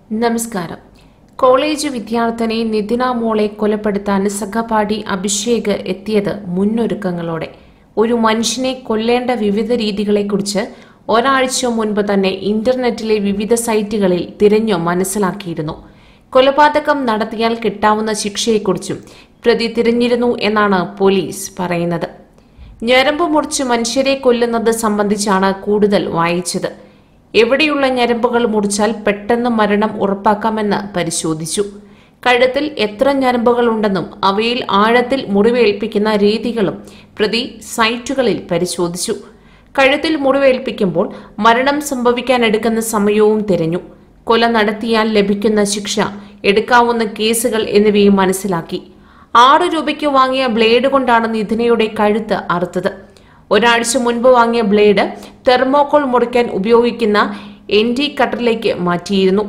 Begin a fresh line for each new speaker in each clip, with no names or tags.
നമസ്കാരം കോളേജ് വിദ്യാർത്ഥിനി നിതിന മോളെ കൊലപ്പെടുത്താൻ സഹപാഠി അഭിഷേക് എത്തിയത് മുന്നൊരുക്കങ്ങളോടെ ഒരു മനുഷ്യനെ കൊല്ലേണ്ട വിവിധ രീതികളെക്കുറിച്ച് ഒരാഴ്ച മുൻപ് തന്നെ ഇന്റർനെറ്റിലെ വിവിധ സൈറ്റുകളിൽ തിരഞ്ഞു മനസ്സിലാക്കിയിരുന്നു കൊലപാതകം നടത്തിയാൽ കിട്ടാവുന്ന ശിക്ഷയെക്കുറിച്ചും പ്രതി തിരഞ്ഞിരുന്നു എന്നാണ് പോലീസ് പറയുന്നത് ഞരമ്പ് മുറിച്ച് മനുഷ്യരെ കൊല്ലുന്നത് സംബന്ധിച്ചാണ് കൂടുതൽ വായിച്ചത് എവിടെയുള്ള ഞരമ്പുകൾ മുറിച്ചാൽ പെട്ടെന്ന് മരണം ഉറപ്പാക്കാമെന്ന് പരിശോധിച്ചു കഴുത്തിൽ എത്ര ഞരമ്പുകൾ ഉണ്ടെന്നും അവയിൽ ആഴത്തിൽ മുറിവേൽപ്പിക്കുന്ന രീതികളും പ്രതി സൈറ്റുകളിൽ പരിശോധിച്ചു കഴുത്തിൽ മുറിവേൽപ്പിക്കുമ്പോൾ മരണം സംഭവിക്കാൻ എടുക്കുന്ന സമയവും തിരഞ്ഞു കൊല നടത്തിയാൽ ലഭിക്കുന്ന ശിക്ഷ എടുക്കാവുന്ന കേസുകൾ എന്നിവയും മനസ്സിലാക്കി ആറ് രൂപയ്ക്ക് വാങ്ങിയ ബ്ലേഡ് കൊണ്ടാണ് നിധിനയുടെ കഴുത്ത് അറുത്തത് ഒരാഴ്ച മുൻപ് വാങ്ങിയ ബ്ലേഡ് തെർമോക്കോൾ മുറിക്കാൻ ഉപയോഗിക്കുന്ന എൻ ഡി കട്ടറിലേക്ക് മാറ്റിയിരുന്നു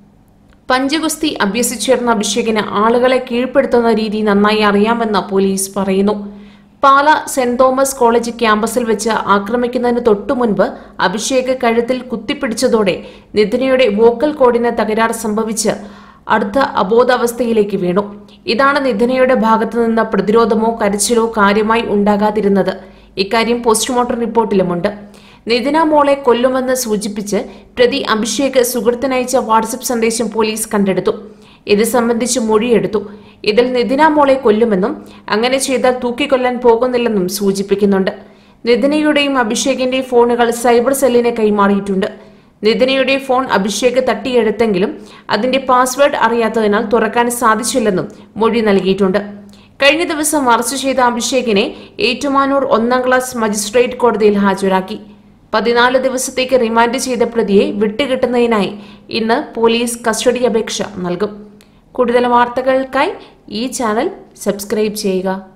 പഞ്ചഗുസ്തി അഭ്യസിച്ചിരുന്ന അഭിഷേകിന് ആളുകളെ കീഴ്പ്പെടുത്തുന്ന രീതി നന്നായി അറിയാമെന്ന് പോലീസ് പറയുന്നു പാല സെന്റ് തോമസ് കോളേജ് ക്യാമ്പസിൽ വെച്ച് ആക്രമിക്കുന്നതിന് തൊട്ടുമുൻപ് അഭിഷേക് കഴുത്തിൽ കുത്തിപ്പിടിച്ചതോടെ നിതിനയുടെ വോക്കൽ കോഡിന് തകരാർ സംഭവിച്ച് അർദ്ധ അബോധാവസ്ഥയിലേക്ക് വീണു ഇതാണ് നിതിനയുടെ ഭാഗത്തു നിന്ന് പ്രതിരോധമോ കരച്ചിലോ കാര്യമായി ഉണ്ടാകാതിരുന്നത് ഇക്കാര്യം പോസ്റ്റ്മോർട്ടം റിപ്പോർട്ടിലുമുണ്ട് നിതിന മോളെ കൊല്ലുമെന്ന് സൂചിപ്പിച്ച് പ്രതി അഭിഷേക് സുഹൃത്തിനയച്ച വാട്സപ്പ് സന്ദേശം പോലീസ് കണ്ടെടുത്തു ഇത് സംബന്ധിച്ച് മൊഴിയെടുത്തു ഇതിൽ നിതിന മോളെ കൊല്ലുമെന്നും അങ്ങനെ ചെയ്താൽ തൂക്കിക്കൊല്ലാൻ പോകുന്നില്ലെന്നും സൂചിപ്പിക്കുന്നുണ്ട് നിതിനയുടെയും അഭിഷേകിന്റെയും ഫോണുകൾ സൈബർ സെല്ലിന് കൈമാറിയിട്ടുണ്ട് നിതിനയുടെ ഫോൺ അഭിഷേക് തട്ടിയെടുത്തെങ്കിലും അതിന്റെ പാസ്വേഡ് അറിയാത്തതിനാൽ തുറക്കാൻ സാധിച്ചില്ലെന്നും മൊഴി നൽകിയിട്ടുണ്ട് കഴിഞ്ഞ ദിവസം അറസ്റ്റ് ചെയ്ത അഭിഷേകിനെ ഏറ്റുമാനൂർ ഒന്നാം ക്ലാസ് മജിസ്ട്രേറ്റ് കോടതിയിൽ ഹാജരാക്കി പതിനാല് ദിവസത്തേക്ക് റിമാൻഡ് ചെയ്ത പ്രതിയെ വിട്ടുകിട്ടുന്നതിനായി ഇന്ന് പോലീസ് കസ്റ്റഡി അപേക്ഷ നൽകും കൂടുതൽ വാർത്തകൾക്കായി ഈ ചാനൽ സബ്സ്ക്രൈബ് ചെയ്യുക